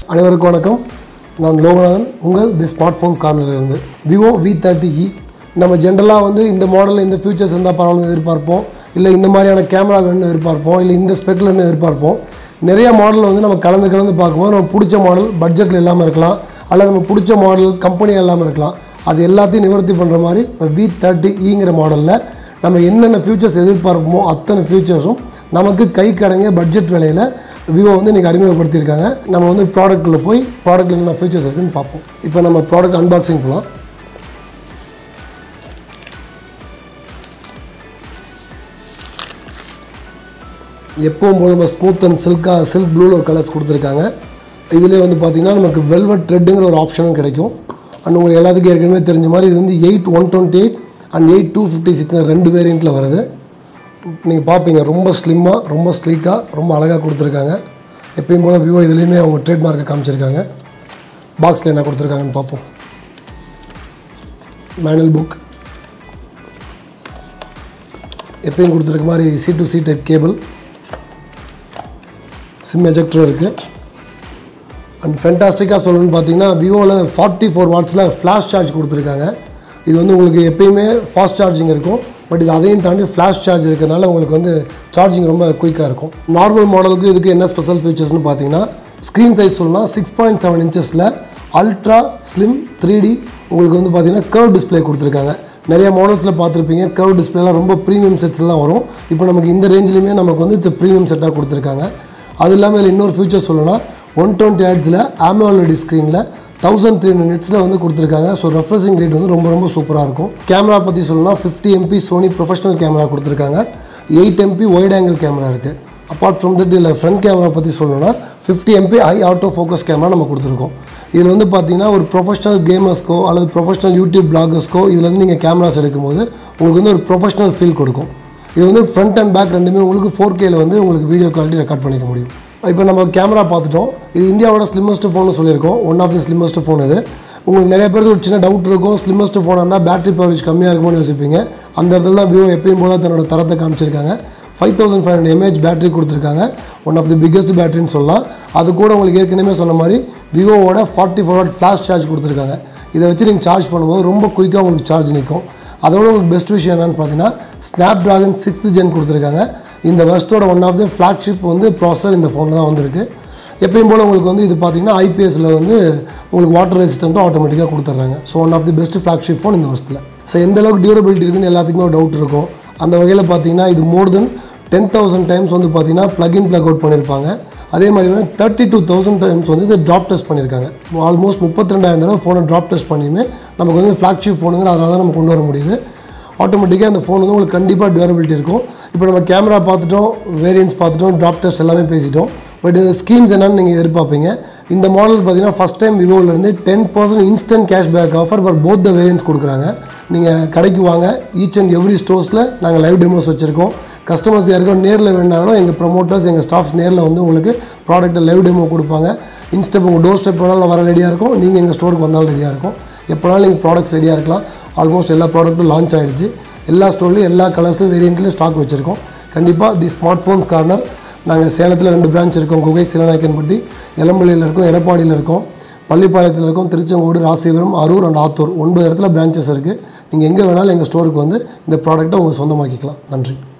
அனைவருக்கும் வணக்கம் நான் லோகநாதன் உங்கள் தி ஸ்மார்ட் ஃபோன்ஸ் கார்னரிலிருந்து விவோ வி தேர்ட்டி இ நம்ம ஜென்ரலாக வந்து இந்த மாடலில் இந்த ஃபியூச்சர்ஸ் இருந்தால் பரவாயில்ல எதிர்பார்ப்போம் இல்லை இந்த மாதிரியான கேமரா வேணும்னு எதிர்பார்ப்போம் இல்லை இந்த ஸ்பெக்கில் வேணும்னு எதிர்பார்ப்போம் நிறைய மாடல் வந்து நம்ம கலந்து கலந்து பார்க்கும்போது நம்ம பிடிச்ச மாடல் பட்ஜெட்டில் இல்லாமல் இருக்கலாம் அல்லது நம்ம பிடிச்ச மாடல் கம்பெனி இல்லாமல் இருக்கலாம் அது எல்லாத்தையும் நிவர்த்தி பண்ணுற மாதிரி இப்போ வி தேர்ட்டி இங்கிற மாடலில் நம்ம என்னென்ன ஃபியூச்சர்ஸ் எதிர்பார்ப்போமோ அத்தனை ஃபியூச்சர்ஸும் நமக்கு கை கடங்க பட்ஜெட் விலையில் விவோ வந்து இன்றைக்கி அறிமுகப்படுத்தியிருக்காங்க நம்ம வந்து ப்ராடக்ட்டில் போய் ப்ராடக்ட்டில் என்னென்ன ஃபீச்சர்ஸ் இருக்குன்னு பார்ப்போம் இப்போ நம்ம ப்ராடக்ட் அன்பாக்சிங் போகலாம் எப்பவும் போல் நம்ம ஸ்மூத் அண்ட் சில்காக சில்க் ப்ளூவில் ஒரு கலர்ஸ் கொடுத்துருக்காங்க இதிலே வந்து பார்த்திங்கன்னா நமக்கு வெல்வெட் த்ரெட்டுங்கிற ஒரு ஆப்ஷனும் கிடைக்கும் அண்ட் உங்களுக்கு எல்லாத்துக்கும் ஏற்கனவே தெரிஞ்ச மாதிரி இது வந்து eight one twenty eight and eight two fifty six ரெண்டு வேரியண்ட்டில் வருது நீங்கள் பார்ப்பீங்க ரொம்ப ஸ்லிம்மாக ரொம்ப ஸ்லீக்காக ரொம்ப அழகாக கொடுத்துருக்காங்க எப்பயும் போல் விவோ இதுலேயுமே அவங்க ட்ரேட்மார்க்கை காமிச்சிருக்காங்க பாக்ஸில் என்ன கொடுத்துருக்காங்கன்னு பார்ப்போம் மேனுவல் புக் எப்பயும் கொடுத்துருக்க மாதிரி C to C type cable SIM ejector இருக்குது அண்ட் ஃபென்டாஸ்டிக்காக சொல்லணும்னு பார்த்தீங்கன்னா விவோவில் ஃபார்ட்டி ஃபோர் வாட்ஸில் ஃப்ளாஷ் சார்ஜ் கொடுத்துருக்காங்க இது வந்து உங்களுக்கு எப்பயுமே ஃபாஸ்ட் சார்ஜிங் இருக்கும் பட் இது அதையும் தாண்டி ஃப்ளாஷ் சார்ஜ் இருக்கிறனால உங்களுக்கு வந்து சார்ஜிங் ரொம்ப குயிக்காக இருக்கும் நார்மல் மாடலுக்கு இதுக்கு என்ன ஸ்பெஷல் ஃபீச்சர்ஸ்னு பார்த்தீங்கன்னா ஸ்க்ரீன் சைஸ் சொல்லலாம் சிக்ஸ் பாயிண்ட் செவன் இன்ச்சஸில் அல்ட்ரா ஸ்லிம் த்ரீ டி உங்களுக்கு வந்து பார்த்தீங்கன்னா கர்வ் டிஸ்ப்ளே கொடுத்துருக்காங்க நிறைய மாடல்ஸில் பார்த்துருப்பீங்க கர்வ் டிஸ்பிளேலாம் ரொம்ப ப்ரீமியம் செட்ஸில் தான் வரும் இப்போ நமக்கு இந்த ரேஞ்சிலையுமே நமக்கு வந்து இட்ஸ் ப்ரீமியம் செட்டாக கொடுத்துருக்காங்க அது இல்லாமல் இதில் இன்னொரு ஃபியூச்சர் சொல்லணும்னா ஒன் டுவெண்ட்டி ஹேட்ஸில் ஆமோலடி ஸ்க்ரீனில் தௌசண்ட் த்ரீ ஹண்ட்ரட் நிட்ஸில் வந்து கொடுத்துருக்காங்க ஸோ ரெஃப்ரெஷிங் ரேட் வந்து ரொம்ப ரொம்ப சூப்பராக இருக்கும் கேமரா பற்றி சொல்லணும்னா fifty MP Sony professional camera கொடுத்துருக்காங்க eight MP wide angle camera இருக்குது அப்பார்ட் ஃப்ரம் தட் இதில் ஃப்ரண்ட் கேமரா பற்றி சொல்லணும்னா fifty MP eye auto focus camera நம்ம கொடுத்துருக்கோம் இதில் வந்து பார்த்தீங்கன்னா ஒரு ப்ரொஃபஷனல் கேமர்ஸ்க்கோ அல்லது ப்ரொஃபஷனல் யூடியூப் பிளாகர்ஸ்க்கோ இதில் வந்து நீங்கள் கேமராஸ் எடுக்கும்போது உங்களுக்கு வந்து ஒரு ப்ரொஃபஷனல் ஃபீல் கொடுக்கும் இது வந்து ஃப்ரண்ட் அண்ட் பேக் ரெண்டுமே உங்களுக்கு ஃபோர் கேல வந்து உங்களுக்கு வீடியோ குவாலிட்டி ரெக்கார்ட் பண்ணிக்க முடியும் இப்போ நம்ம கேமரா பார்த்துட்டோம் இது இந்தியாவோட ஸ்லிம்மஸ்ட் ஃபோன்னு சொல்லியிருக்கோம் one of the slimmest phone இது உங்களுக்கு நிறைய பேருக்கு ஒரு சின்ன டவுட் இருக்கும் ஸ்லிம்மஸ்ட் ஃபோனாக இருந்தால் பேட்டரி பவரேஜ் கம்மியாக இருக்குமோன்னு யோசிப்பீங்க அந்த இடத்துல தான் விவோ எப்பயும் போல தன்னோட தரத்தை காமிச்சிருக்காங்க five thousand five hundred mAh battery கொடுத்துருக்காங்க ஒன் ஆஃப் தி பிக்கஸ்ட் பேட்டரின்னு சொல்லலாம் அது கூட உங்களுக்கு ஏற்கனவே சொன்ன மாதிரி விவோவோட forty four watt flash charge கொடுத்துருக்காங்க இதை வச்சு நீங்கள் சார்ஜ் பண்ணும்போது ரொம்ப குயிக்காக உங்களுக்கு சார்ஜ் நிற்கும் அதோட உங்களுக்கு பெஸ்ட் விஷயம் என்னென்னு பார்த்தீங்கன்னா ஸ்னாப் ட்ராகன் சிக்ஸ்த் ஜென் கொடுத்துருக்காங்க இந்த வருஷத்தோட ஒன் ஆஃப் தி ஃப்ளாக்ஷிப் வந்து ப்ராசர் இந்த ஃபோனில் தான் வந்திருக்கு எப்பயும் போல் உங்களுக்கு வந்து இது பார்த்தீங்கன்னா ஐபிஎஸ்சில் வந்து உங்களுக்கு வாட்டர் ரெசிஸ்டண்ட்டும் ஆட்டோமேட்டிக்காக கொடுத்துட்றாங்க so one of the best flagship phone இந்த வருஷத்தில் ஸோ எந்த அளவுக்கு டியூரபிலிட்டி இருக்குன்னு எல்லாத்துக்குமே ஒரு டவுட் இருக்கும் அந்த வகையில் பார்த்தீங்கன்னா இது more than ten thousand times வந்து பார்த்தீங்கன்னா ப்ளக் இன் ப்ளக் அவுட் பண்ணியிருப்பாங்க அதே மாதிரி வந்து தேர்ட்டி டூ தௌசண்ட் டைம்ஸ் வந்து இது ட்ராப் டெஸ்ட் பண்ணியிருக்காங்க ஆல்மோஸ்ட் முப்பத்தி ரெண்டாயிரம் தடவை ஃபோனை ட்ராப் டெஸ்ட் பண்ணியுமே நமக்கு வந்து ஃப்ளாக்ஷிப் ஃபோனுங்கிற அதனால தான் நம்ம கொண்டு வர முடியுது ஆட்டோமேட்டிக்காக அந்த ஃபோன் வந்து உங்களுக்கு கண்டிப்பாக டியூரபிலிட்டி இருக்கும் இப்போ நம்ம கேமரா பார்த்துட்டோம் வேரியன்ஸ் பார்த்துட்டோம் ட்ராப் டெஸ்ட் எல்லாமே பேசிட்டோம் பட் இந்த ஸ்கீம்ஸ் என்னன்னு நீங்கள் எதிர்பார்ப்பீங்க இந்த மாடல் பார்த்தீங்கன்னா ஃபஸ்ட் டைம் விவோலேருந்து ten percent instant cashback offer for both the variants கொடுக்குறாங்க நீங்கள் கடைக்கு வாங்க ஈச் அண்ட் எவ்ரி ஸ்டோர்ஸில் நாங்கள் லைவ் டெமோஸ் வச்சுருக்கோம் கஸ்டமர்ஸ் யாருக்கும் நேரில் வேணாலும் எங்கள் ப்ரொமோட்டர்ஸ் எங்கள் ஸ்டாஃப்ஸ் நேரில் வந்து உங்களுக்கு ப்ராடக்ட்டை லைவ் டெமோ கொடுப்பாங்க இன்ஸ்டெப் உங்கள் டோர் ஸ்டெப் வேணாலும் வர ரெடியாக இருக்கும் நீங்கள் எங்கள் ஸ்டோருக்கு வந்தாலும் ரெடியாக இருக்கும் எப்போனாலும் நீங்கள் ப்ராடக்ட்ஸ் ரெடியாக இருக்கலாம் ஆல்மோஸ்ட் எல்லா ப்ராடக்ட்டும் லான்ச் ஆகிடுச்சு எல்லா ஸ்டோர்லையும் எல்லா கலர்ஸ்லையும் வேரியண்ட்லையும் ஸ்டாக் வச்சுருக்கோம் கண்டிப்பாக தி ஸ்மார்ட் ஃபோன்ஸ் கார்னர் நாங்கள் சேலத்தில் ரெண்டு பிரான்ச் இருக்கோம் குகை சிலநாயக்கன்பட்டி எலம்பள்ளியில் இருக்கோம் எடப்பாடியில் இருக்கோம் பள்ளிப்பாளையத்தில் இருக்கோம் திருச்செங்கோடு ராசிபுரம் அரூர் அண்ட் ஆத்தூர் ஒன்பது இடத்துல பிரான்ச்சஸ் இருக்குது நீங்கள் எங்கே வேணாலும் எங்கள் ஸ்டோருக்கு வந்து இந்த ப்ராடக்ட்டை உங்கள் சொந்தமாக்கிக்கலாம் நன்றி